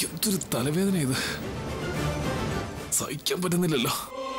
എന്തൊരു തലവേദന ഇത് സഹിക്കാൻ പറ്റുന്നില്ലല്ലോ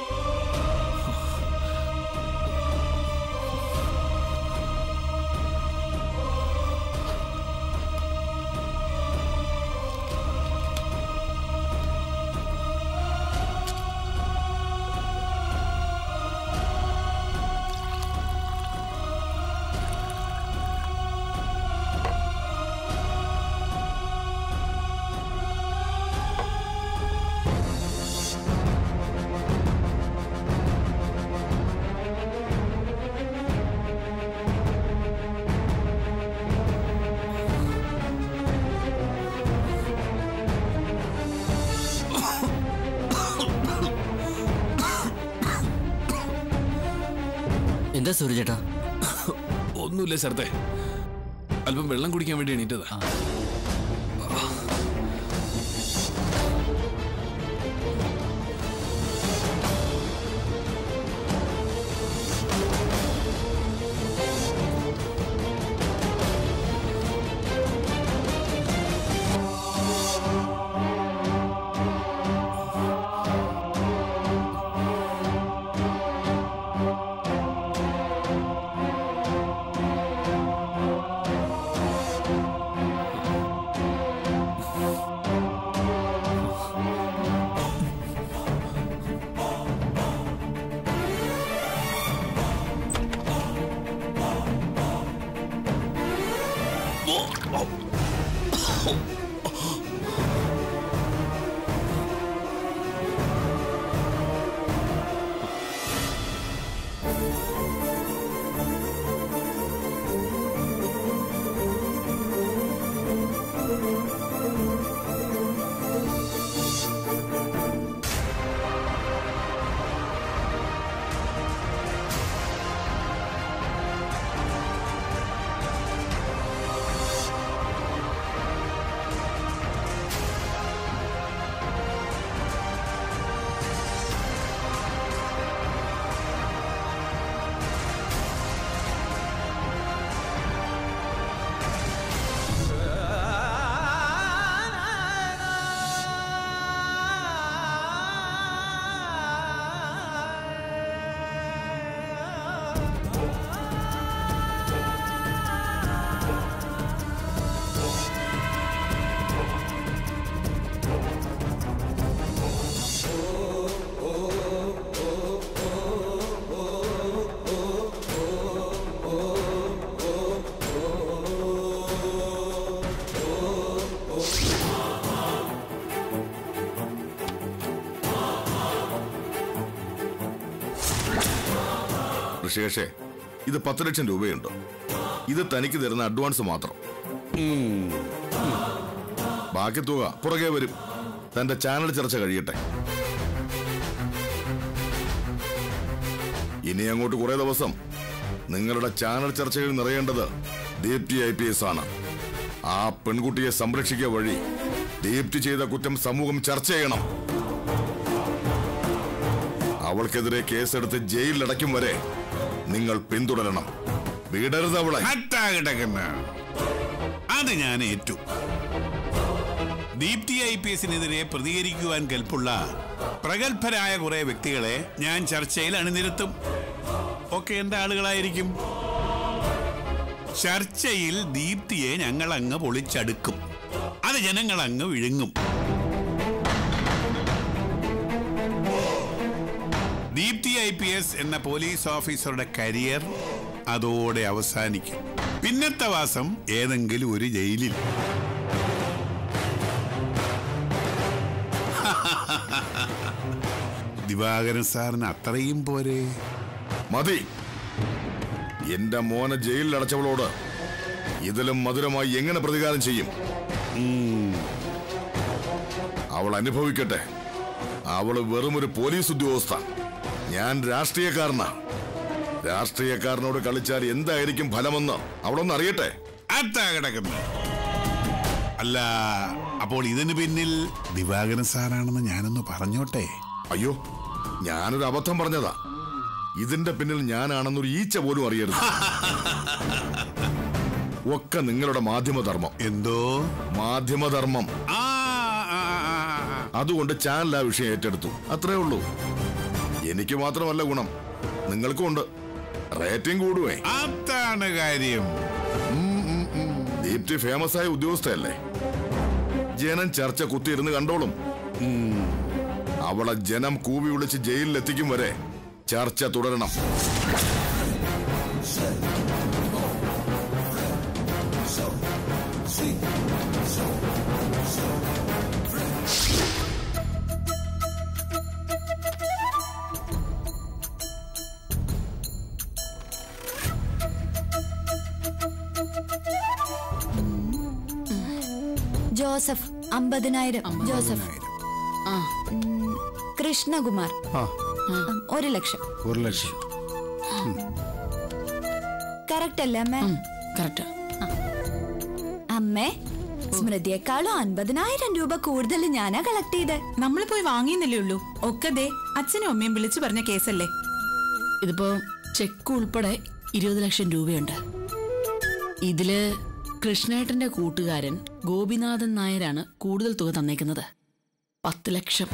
എന്താ സൂര്യചേട്ടാ ഒന്നുമില്ല ശരത്തെ അല്പം വെള്ളം കുടിക്കാൻ വേണ്ടി എണീറ്റതാ ഋഷികേഷേ ഇത് പത്ത് ലക്ഷം രൂപയുണ്ട് ഇത് തനിക്ക് തരുന്ന അഡ്വാൻസ് മാത്രം ബാക്കി തുക പുറകെ വരും തന്റെ ചാനൽ ചർച്ച കഴിയട്ടെ ഇനി അങ്ങോട്ട് കുറെ ദിവസം നിങ്ങളുടെ ചാനൽ ചർച്ചയിൽ നിറയേണ്ടത് ദീപ്തി ഐ പി എസ് ആണ് ആ പെൺകുട്ടിയെ സംരക്ഷിക്കുക വഴി ദീപ്തി ചെയ്ത കുറ്റം സമൂഹം ചർച്ച ചെയ്യണം അവൾക്കെതിരെ കേസെടുത്ത് ജയിലിലടയ്ക്കും വരെ നിങ്ങൾ പിന്തുടരണം വിടരുത് അവളെ ഹട്ടാ കിടക്കുന്ന അത് ഞാൻ ഏറ്റു ദീപ്തി ഐ പി എസിനെതിരെ പ്രതികരിക്കുവാൻ കൽപ്പുള്ള പ്രഗത്ഭരായ കുറെ വ്യക്തികളെ ഞാൻ ചർച്ചയിൽ അണിനിരത്തും ഒക്കെ എന്റെ ആളുകളായിരിക്കും ചർച്ചയിൽ ദീപ്തിയെ ഞങ്ങൾ അങ്ങ് പൊളിച്ചടുക്കും അത് ജനങ്ങൾ അങ്ങ് വിഴുങ്ങും ദീപ്തി ഐ പി എസ് എന്ന പോലീസ് ഓഫീസറുടെ കരിയർ അതോടെ അവസാനിക്കും പിന്നത്തെ വാസം ഏതെങ്കിലും ഒരു ജയിലിൽ ദിവാകരൻ സാറിന് അത്രയും പോരെ മതി എന്റെ മോനെ ജയിലിൽ അടച്ചവളോട് ഇതിലും മധുരമായി എങ്ങനെ പ്രതികാരം ചെയ്യും അവൾ അനുഭവിക്കട്ടെ അവള് വെറുമൊരു പോലീസ് ഉദ്യോഗസ്ഥ ഞാൻ രാഷ്ട്രീയക്കാരനാ രാഷ്ട്രീയക്കാരനോട് കളിച്ചാൽ എന്തായിരിക്കും ഫലമെന്ന് അവളൊന്ന് അറിയട്ടെ അത്താ കിടക്കുന്നു അല്ല അപ്പോൾ ഇതിന് പിന്നിൽ ദിവാകരൻ സാറാണെന്ന് ഞാനൊന്ന് പറഞ്ഞോട്ടെ അയ്യോ ഞാനൊരു അബദ്ധം പറഞ്ഞതാ ഇതിന്റെ പിന്നിൽ ഞാനാണെന്നൊരു ഈച്ച പോലും അറിയരുത് ഒക്കെ നിങ്ങളുടെ മാധ്യമധർമ്മം എന്തോ മാധ്യമധർമ്മം ആ ആ അതുകൊണ്ട് ചാനൽ ആ വിഷയം ഏറ്റെടുത്തു അത്രേ ഉള്ളൂ എനിക്ക് മാത്രമല്ല ഗുണം നിങ്ങൾക്കും ഉണ്ട് റേറ്റിംഗ് കൂടുവേ അതാണ് കാര്യം ദീപ്തി ഫേമസ് ആയ ഉദ്യോഗസ്ഥയല്ലേ ജനം ചർച്ച കുത്തിയിരുന്ന് കണ്ടോളും ഉം. അവളെ ജനം കൂവി വിളിച്ച് ജയിലിൽ എത്തിക്കും വരെ ചർച്ച തുടരണം ജോസഫ് അമ്പതിനായിരം ജോസഫ് ആ ഉം, കൃഷ്ണകുമാർ ആ ഉം, ഒരു ലക്ഷം ഒരു ലക്ഷം കറക്റ്റ് അല്ലേ അമ്മേ കറക്റ്റ് അമ്മേ സ്മൃതിയെക്കാളും അൻപതിനായിരം രൂപ കൂടുതൽ ഞാനാ കളക്ട് ചെയ്ത് നമ്മൾ പോയി വാങ്ങിയെന്നല്ലേ ഉള്ളൂ ഒക്കെ ദേ അച്ഛനും അമ്മയും വിളിച്ചു പറഞ്ഞ കേസല്ലേ ഇതിപ്പോ ചെക്ക് ഉൾപ്പെടെ ഇരുപത് ലക്ഷം രൂപയുണ്ട് ഇതില് കൃഷ്ണേട്ടന്റെ കൂട്ടുകാരൻ ഗോപിനാഥൻ നായരാണ് കൂടുതൽ തുക തന്നേക്കുന്നത് പത്ത് ലക്ഷം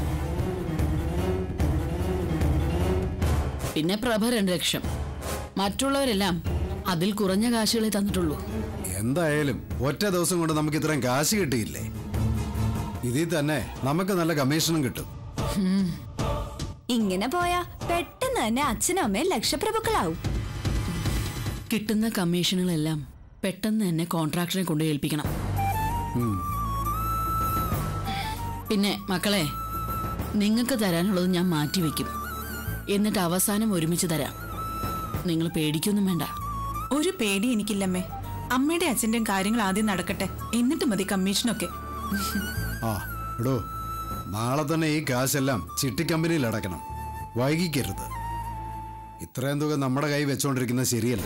പിന്നെ പ്രഭ രണ്ട് ലക്ഷം മറ്റുള്ളവരെല്ലാം അതിൽ കുറഞ്ഞ കാശുകളെ തന്നിട്ടുള്ളൂ എന്തായാലും ഒറ്റ ദിവസം കൊണ്ട് നമുക്ക് ഇത്രയും കാശ് കിട്ടിയില്ലേ ഇതിൽ തന്നെ നമുക്ക് നല്ല കമ്മീഷനും കിട്ടും ഇങ്ങനെ പോയാ പെട്ടെന്ന് തന്നെ അച്ഛനും അമ്മയും ലക്ഷപ്രഭുക്കളാവും കിട്ടുന്ന കമ്മീഷനുകളെല്ലാം പെട്ടെന്ന് തന്നെ കോൺട്രാക്ടറെ കൊണ്ട് ഏൽപ്പിക്കണം പിന്നെ മക്കളെ നിങ്ങൾക്ക് തരാനുള്ളത് ഞാൻ മാറ്റിവെക്കും എന്നിട്ട് അവസാനം ഒരുമിച്ച് തരാം നിങ്ങൾ പേടിക്കൊന്നും വേണ്ട ഒരു പേടി എനിക്കില്ലമ്മേ അമ്മയുടെ അച്ഛന്റെയും കാര്യങ്ങൾ ആദ്യം നടക്കട്ടെ എന്നിട്ട് മതി കമ്മീഷനൊക്കെ ആ എടോ നാളെ തന്നെ ഈ കാശെല്ലാം ചിട്ടി കമ്പനിയിൽ അടക്കണം വൈകിക്കരുത് ഇത്രയും തുക നമ്മുടെ കൈ വെച്ചോണ്ടിരിക്കുന്നത് ശരിയല്ല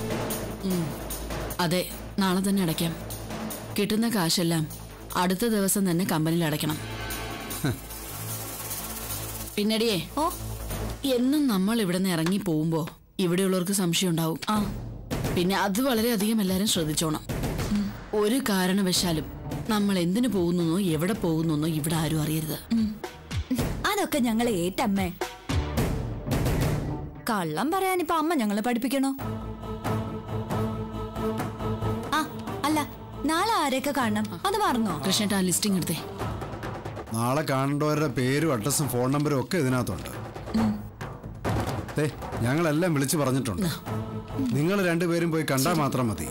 അതെ നാളെ തന്നെ അടയ്ക്കാം കിട്ടുന്ന കാശെല്ലാം അടുത്ത ദിവസം തന്നെ കമ്പനിയിൽ അടയ്ക്കണം പിന്നടിയേ ഓ എന്നും നമ്മൾ ഇവിടെ നിന്ന് ഇറങ്ങി പോകുമ്പോ ഇവിടെയുള്ളവർക്ക് സംശയം ഉണ്ടാവും ആ പിന്നെ അത് വളരെയധികം എല്ലാരും ശ്രദ്ധിച്ചോണം ഒരു കാരണവശാലും നമ്മൾ എന്തിനു പോകുന്നോ എവിടെ പോകുന്നോ ഇവിടെ ആരും അറിയരുത് അതൊക്കെ ഞങ്ങൾ ഏറ്റമ്മേ കള്ളം പറയാനിപ്പോ അമ്മ ഞങ്ങളെ പഠിപ്പിക്കണോ ആ അല്ല നാളെ ആരെയൊക്കെ കാണണം അത് മറന്നോ കൃഷ്ണേട്ട ആ ലിസ്റ്റിംഗ് എടുത്തേ നാളെ കാണേണ്ടവരുടെ പേരും അഡ്രസ്സും ഫോൺ നമ്പറും ഒക്കെ ഇതിനകത്തുണ്ട് ദേ, ഞങ്ങളെല്ലാം വിളിച്ചു പറഞ്ഞിട്ടുണ്ട് നിങ്ങൾ രണ്ടുപേരും പോയി കണ്ടാൽ മാത്രം മതി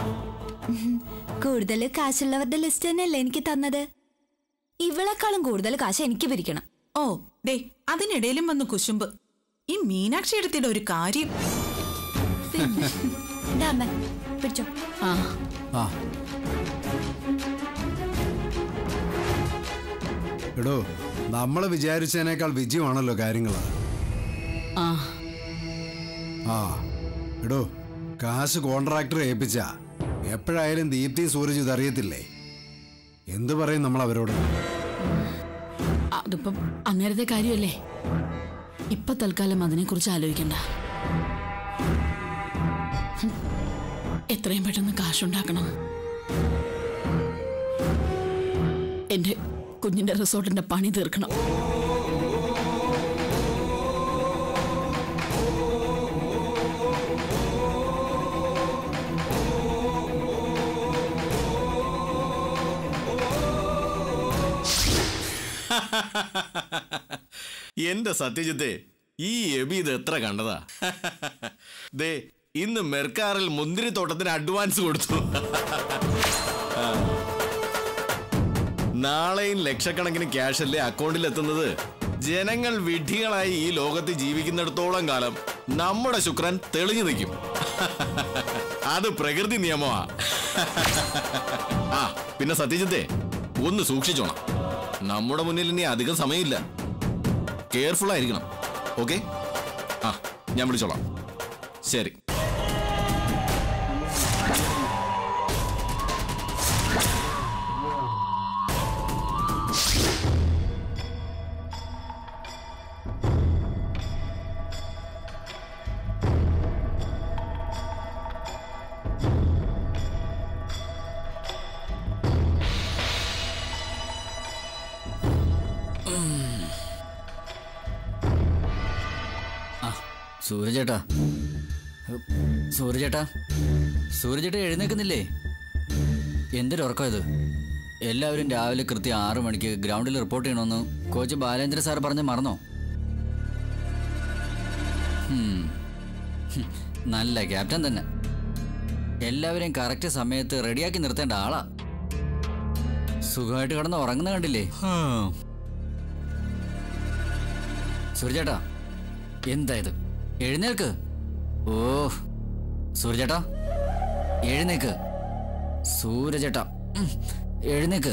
കൂടുതൽ കാശുള്ളവരുടെ ലിസ്റ്റ് തന്നെയല്ലേ എനിക്ക് തന്നത് ഇവളെക്കാളും കൂടുതൽ കാശ് എനിക്ക് പിരിക്കണം ഓ ദേ അതിനിടയിലും വന്നു കുശുമ്പ് ഈ മീനാക്ഷി എടുത്തിയുടെ ഒരു കാര്യം ഇതാ അമ്മേ പിടിച്ചോ ആ ആ എടോ നമ്മൾ വിചാരിച്ചതിനേക്കാൾ വിജയമാണല്ലോ കാര്യങ്ങൾ ആ ആ എടോ കാശ് കോൺട്രാക്ടർ ഏൽപ്പിച്ച എപ്പോഴായാലും ദീപ്തി സൂരജ് ഇതറിയത്തില്ലേ എന്തു പറയും നമ്മൾ അവരോട് അതിപ്പം അന്നേരത്തെ കാര്യമല്ലേ ഇപ്പൊ തൽക്കാലം അതിനെക്കുറിച്ച് ആലോചിക്കണ്ട ഹും. എത്രയും പെട്ടെന്ന് കാശുണ്ടാക്കണം എന്റെ കുഞ്ഞിന്റെ റിസോർട്ടിന്റെ പണി തീർക്കണം എന്റെ സത്യജിത്തെ ഈ എബി ഇത് എത്ര കണ്ടതാ ദേ ഇന്ന് മെർക്കാറിൽ മുന്തിരിത്തോട്ടത്തിന് അഡ്വാൻസ് കൊടുത്തു ആ. നാളെയും ലക്ഷക്കണക്കിന് ക്യാഷ് അല്ലേ അക്കൗണ്ടിൽ എത്തുന്നത് ജനങ്ങൾ വിഡ്ഢികളായി ഈ ലോകത്ത് ജീവിക്കുന്നിടത്തോളം കാലം നമ്മുടെ ശുക്രൻ തെളിഞ്ഞു നിൽക്കും അത് പ്രകൃതി നിയമമാ ആ പിന്നെ സത്യജിത്തെ ഒന്ന് സൂക്ഷിച്ചോണം നമ്മുടെ മുന്നിൽ ഇനി അധികം സമയമില്ല കെയർഫുൾ ആയിരിക്കണം ഓക്കെ ആ ഞാൻ വിളിച്ചോളാം ശരി സൂര്യചേട്ടാ സൂര്യചേട്ടാ സൂര്യചേട്ടാ എഴുന്നേക്കുന്നില്ലേ എന്തൊരു ഉറക്കം ഇത് എല്ലാവരും രാവിലെ കൃത്യം ആറു മണിക്ക് ഗ്രൗണ്ടിൽ റിപ്പോർട്ട് ചെയ്യണമെന്ന് കോച്ച് ബാലേന്ദ്ര സാർ പറഞ്ഞ് മറന്നോ ഹും. ഹും. നല്ല ക്യാപ്റ്റൻ തന്നെ എല്ലാവരെയും കറക്റ്റ് സമയത്ത് റെഡിയാക്കി നിർത്തേണ്ട ആളാ സുഖമായിട്ട് കിടന്ന് ഉറങ്ങുന്ന കണ്ടില്ലേ സൂര്യചേട്ടാ എന്താ ഇത് എഴുന്നേൽക്ക് ഓ സൂര്യചേട്ടാ എഴുന്നേക്ക് സൂര്യചേട്ടാ ഉം, എഴുന്നേക്ക്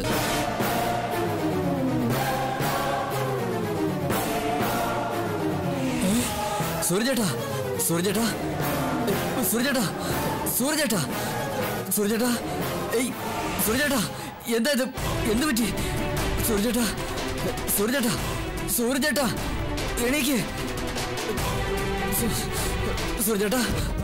ഏ, സൂര്യചേട്ടാ സൂര്യചേട്ടാ ഏ, സൂര്യചേട്ടാ സൂര്യചേട്ടാ സൂര്യചേട്ടാ ഏയ് സൂര്യചേട്ടാ എന്താ ഇത് എന്ത് പറ്റി സൂര്യചേട്ടാ സൂര്യചേട്ടാ സൂര്യചേട്ടാ എണീക്ക് സു- സൂര്യചേട്ടാ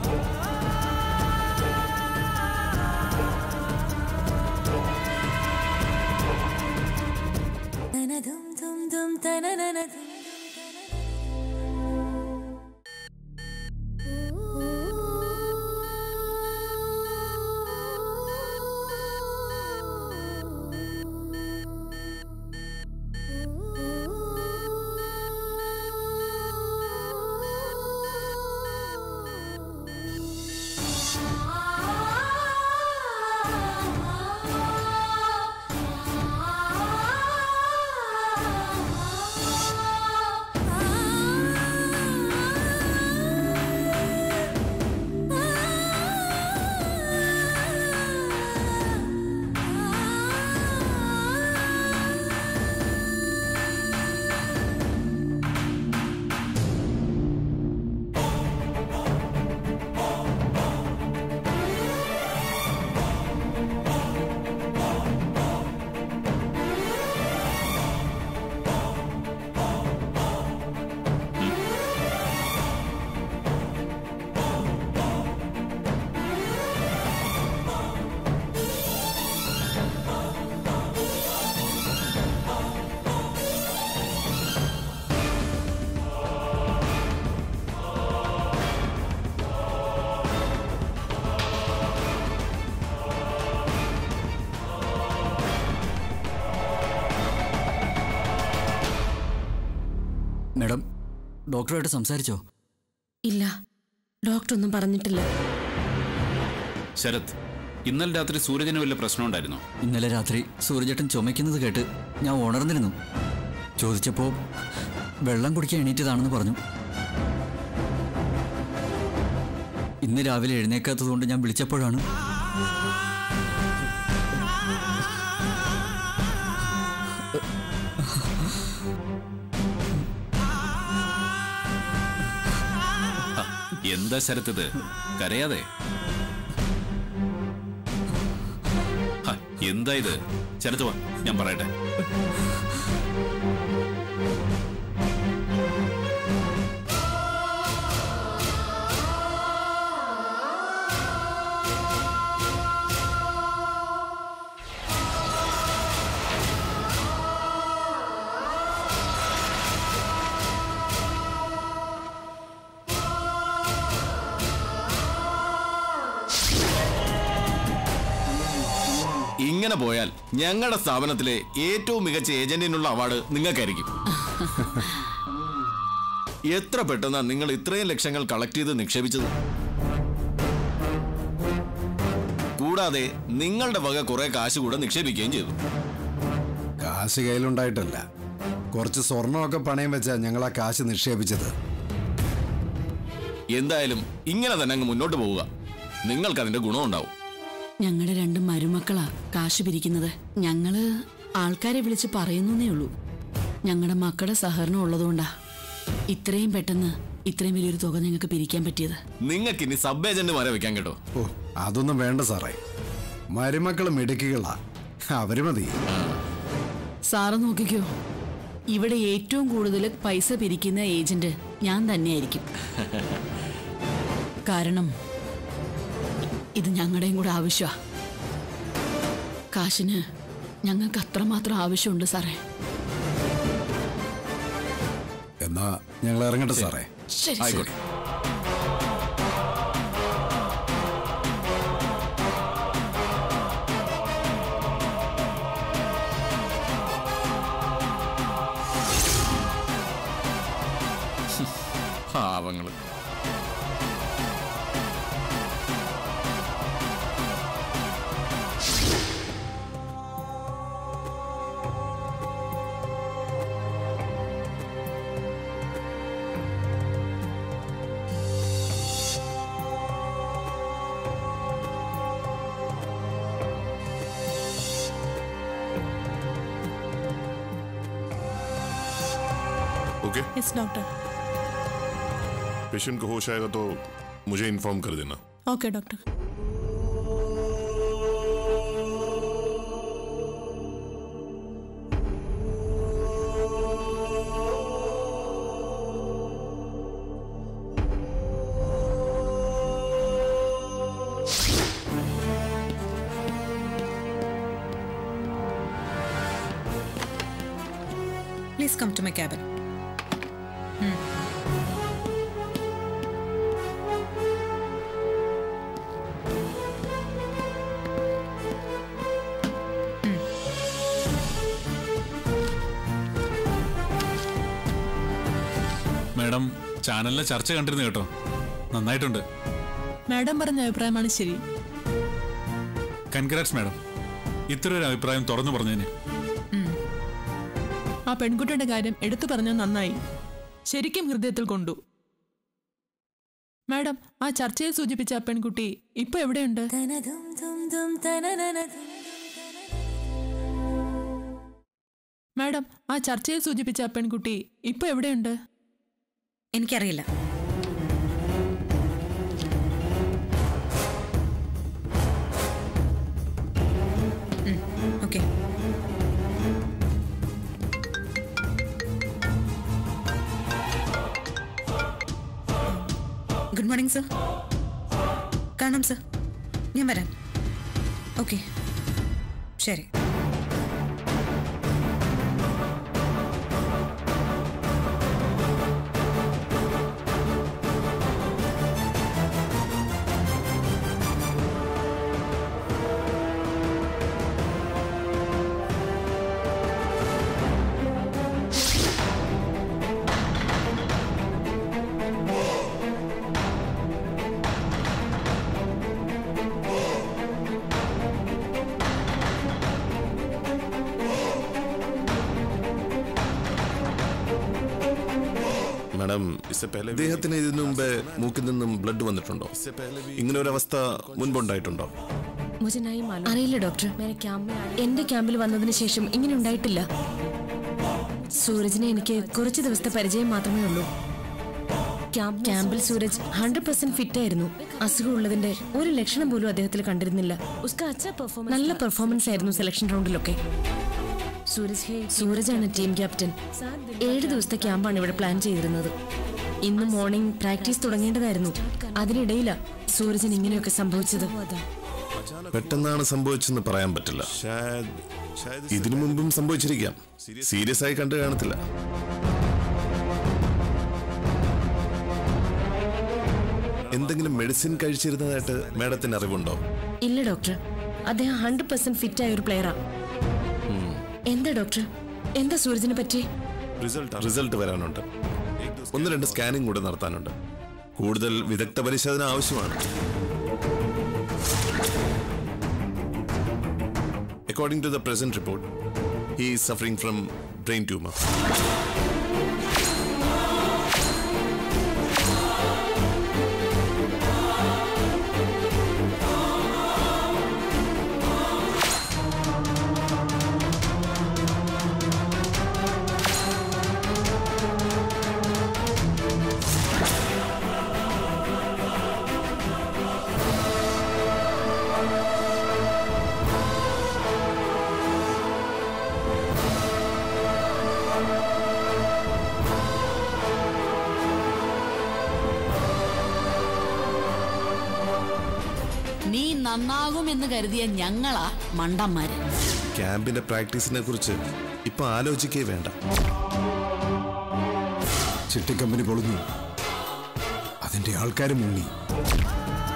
മാഡം ഡോക്ടറുമായിട്ട് സംസാരിച്ചോ ഇല്ല ഡോക്ടർ ഒന്നും പറഞ്ഞിട്ടില്ല ശരത് ഇന്നലെ രാത്രി സൂര്യജന് വല്ല പ്രശ്നം ഉണ്ടായിരുന്നോ ഇന്നലെ രാത്രി സൂര്യചേട്ടൻ ചുമയ്ക്കുന്നത് കേട്ട് ഞാൻ ഉണർന്നിരുന്നു ചോദിച്ചപ്പോൾ വെള്ളം കുടിക്കാൻ എണീറ്റതാണെന്ന് പറഞ്ഞു ഇന്ന് രാവിലെ എഴുന്നേക്കാത്തതുകൊണ്ട് ഞാൻ വിളിച്ചപ്പോഴാണ് ഹ, എന്താ ശരത് ഇത് കരയാതെ ഹ, എന്താ ഇത് ശരത് വാ ഞാൻ പറയട്ടെ ഇങ്ങനെ പോയാൽ ഞങ്ങളുടെ സ്ഥാപനത്തിലെ ഏറ്റവും മികച്ച ഏജന്റിനുള്ള അവാർഡ് നിങ്ങൾക്കായിരിക്കും എത്ര പെട്ടെന്നാ നിങ്ങൾ ഇത്രയും ലക്ഷങ്ങൾ കളക്ട് ചെയ്ത് നിക്ഷേപിച്ചത് കൂടാതെ നിങ്ങളുടെ വക കുറെ കാശ് കൂടെ നിക്ഷേപിക്കുകയും ചെയ്തു കാശ് കയ്യിലുണ്ടായിട്ടല്ല കുറച്ച് സ്വർണമൊക്കെ പണയം വെച്ചാ ഞങ്ങൾ ആ കാശ് നിക്ഷേപിച്ചത് എന്തായാലും ഇങ്ങനെ തന്നെ അങ്ങ് മുന്നോട്ട് പോവുക നിങ്ങൾക്ക് അതിന്റെ ഗുണമുണ്ടാവും ഞങ്ങളുടെ രണ്ട് മരുമക്കളാ കാശ് പിരിക്കുന്നത് ഞങ്ങള് ആൾക്കാരെ വിളിച്ച് പറയുന്നേ ഉള്ളൂ ഞങ്ങളുടെ മക്കളുടെ സഹകരണം ഉള്ളതുകൊണ്ടാ ഇത്രയും പെട്ടെന്ന് ഇത്രയും വലിയൊരു തുക ഞങ്ങൾക്ക് പിരിക്കാൻ പറ്റിയത് നിങ്ങൾക്ക് ഇനി സബ് ഏജന്റുമാരെ വെക്കാൻ കേട്ടോ ഓ അതൊന്നും വേണ്ട സാറേ മരുമക്കൾ മിടുക്കികളാ അവര് മതി സാറ് നോക്കിക്കോ ഇവിടെ ഏറ്റവും കൂടുതൽ പൈസ പിരിക്കുന്ന ഏജന്റ് ഞാൻ തന്നെയായിരിക്കും കാരണം ഇത് ഞങ്ങളുടെയും കൂടെ ആവശ്യമാ കാശിന് ഞങ്ങൾക്ക് അത്രമാത്രം ആവശ്യമുണ്ട് സാറേ എന്നാ ഞങ്ങൾ ഇറങ്ങട്ടെ സാറേ ശരി ആയിക്കോട്ടെ ओके യെസ് ഡോക്ടർ पेशेंट को होश आएगा तो मुझे इन्फॉर्म कर देना okay doctor Please come to my cabin. Madam ചാനലിലെ ചർച്ച കണ്ടിരുന്നു കേട്ടോ നന്നായിട്ടുണ്ട് മാഡം പറഞ്ഞ അഭിപ്രായമാണ് ശരി കൺഗ്രാറ്റ്സ് മാഡം ഇത്ര ഒരു അഭിപ്രായം തുറന്നു പറഞ്ഞതിന് ആ പെൺകുട്ടിയുടെ കാര്യം എടുത്തു പറഞ്ഞത് നന്നായി ശരിക്കും ഹൃദയത്തിൽ കൊണ്ടു മാഡം ആ ചർച്ചയിൽ സൂചിപ്പിച്ച ആ പെൺകുട്ടി ഇപ്പൊ എവിടെയുണ്ട് മാഡം ആ ചർച്ചയിൽ സൂചിപ്പിച്ച ആ പെൺകുട്ടി ഇപ്പൊ എവിടെയുണ്ട് എനിക്കറിയില്ല ഓക്കെ ഗുഡ് മോർണിംഗ് സർ കാണാം സർ ഞാൻ വരാം ഓക്കെ ശരി മാഡം അദ്ദേഹത്തിന് ഇതിനു മുമ്പേ മൂക്കിൽ നിന്നും ബ്ലഡ് വന്നിട്ടുണ്ടോ ഇങ്ങനെ ഒരു അവസ്ഥ മുൻപുണ്ടായിട്ടുണ്ടോ അറിയില്ല ഡോക്ടർ എന്റെ ക്യാമ്പിൽ വന്നതിന് ശേഷം ഇങ്ങനെ ഉണ്ടായിട്ടില്ല സൂരജിനെ എനിക്ക് കുറച്ച് ദിവസത്തെ പരിചയം മാത്രമേ ഉള്ളൂ ക്യാമ്പിൽ സൂരജ് ഹൺഡ്രഡ് പെർസെന്റ് ഫിറ്റ് ആയിരുന്നു അസുഖമുള്ളതിന്റെ ഒരു ലക്ഷണം പോലും അദ്ദേഹത്തിൽ കണ്ടിരുന്നില്ല നല്ല പെർഫോമൻസ് ആയിരുന്നു സെലക്ഷൻ റൗണ്ടിലൊക്കെ സൂരജ് സൂരജാണ് ടീം ക്യാപ്റ്റൻ ഏഴ് ദിവസത്തെ ക്യാമ്പാണ് ഇവിടെ പ്ലാൻ ചെയ്തിരുന്നത് ഇന്ന് മോർണിംഗ് പ്രാക്ടീസ് തുടങ്ങേണ്ടതായിരുന്നു അതിനിടയിലാ സൂരജിന് ഇങ്ങനെയൊക്കെ സംഭവിച്ചത് പെട്ടെന്നാണ് സംഭവിച്ചെന്ന് പറയാൻ പറ്റില്ല ഇതിനു മുമ്പും സംഭവിച്ചിരിക്കാം സീരിയസ് ആയി കണ്ടു കാണത്തില്ല എന്തെങ്കിലും മെഡിസിൻ കഴിച്ചിരുന്നതായിട്ട് മാഡത്തിന് അറിവുണ്ടോ ഇല്ല ഡോക്ടർ അദ്ദേഹം ഹൺഡ്രഡ് പെർസെന്റ് ഫിറ്റ് ആയ ഒരു പ്ലെയറാ എന്താ ഡോക്ടർ എന്താ സൂരജിനെ പറ്റി റിസൾട്ട് വരാനുണ്ട് ഒന്ന് രണ്ട് സ്കാനിംഗ് കൂടെ നടത്താനുണ്ട് കൂടുതൽ വിദഗ്ധ പരിശോധന ആവശ്യമാണ് according to the present report he is suffering from brain tumour നീ നന്നാകുമെന്ന് കരുതിയ ഞങ്ങളാ മണ്ടന്മാര് ക്യാമ്പിന്റെ പ്രാക്ടീസിനെ കുറിച്ച് ഇപ്പൊ ആലോചിക്കേ വേണ്ട ചിട്ടിക്കമ്പനി പൊളിഞ്ഞു അതിന്റെ ആൾക്കാർ മുങ്ങി